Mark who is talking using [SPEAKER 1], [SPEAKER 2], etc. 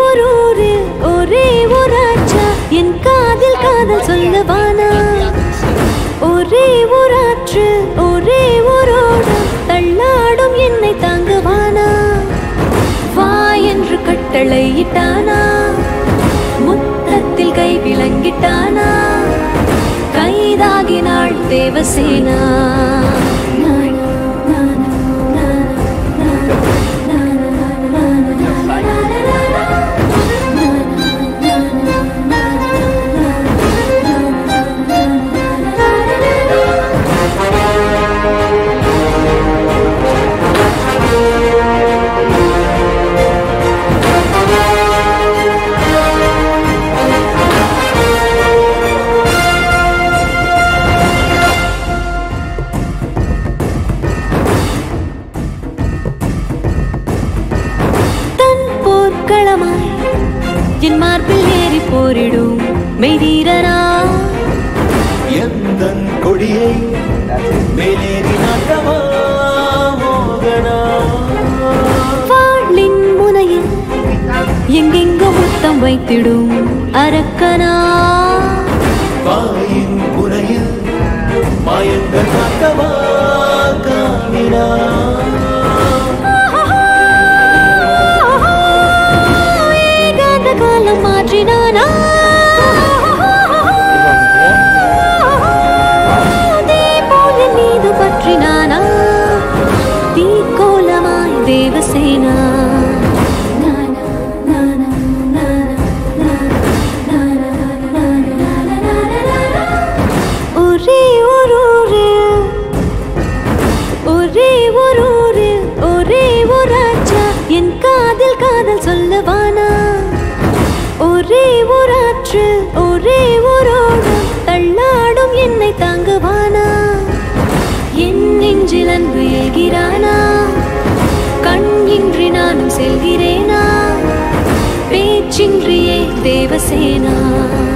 [SPEAKER 1] ஒரு ஊரு ஒரே ஒரு ஆச்சா என் காதில் காதல் சொல்லவானா ஒரே ஒரு ஆற்று ஒரே ஒரு ஓடம் தள்ளாடும் என்னை தாங்குவானா வா என்று கட்டளையிட்டானா முத்தத்தில் கை விளங்கிட்டானா கைதாகினாள் தேவசேனா தன் போர்க்களமாய் என் மார்பில் ஏறி போரிடும் மெய்தீரனா
[SPEAKER 2] எந்தன் கொடியை மேலேறி நாட்டமா மோகனா
[SPEAKER 1] வாளின் முனையில் எங்கெங்கோ முத்தம் வைத்திடும் அரக்கனா
[SPEAKER 2] வாயின் முனையில் மாயங்கள் நாட்டமா காமினா
[SPEAKER 1] ஏகாந்த காலம் மாற்றினானா தீபோலின் மீது பற்றினானா தீக்கோலமாய் தேவசேனா ஒரே ஒரு ஊரு ஒரே ஒரு ஊரு ஒரே ஒரு ஆச்சா என் காதில் காதல் சொல்லவானா ஒரே ஒரு ஆற்று ஒரே ஒரு ஓடம் தள்ளாடும் என்னை தாங்குவானா என் நெஞ்சில் அன்பு எழுகிறானா கண் இன்றி நானும் செல்கிறேனா பேச்சின்றியே தேவசேனா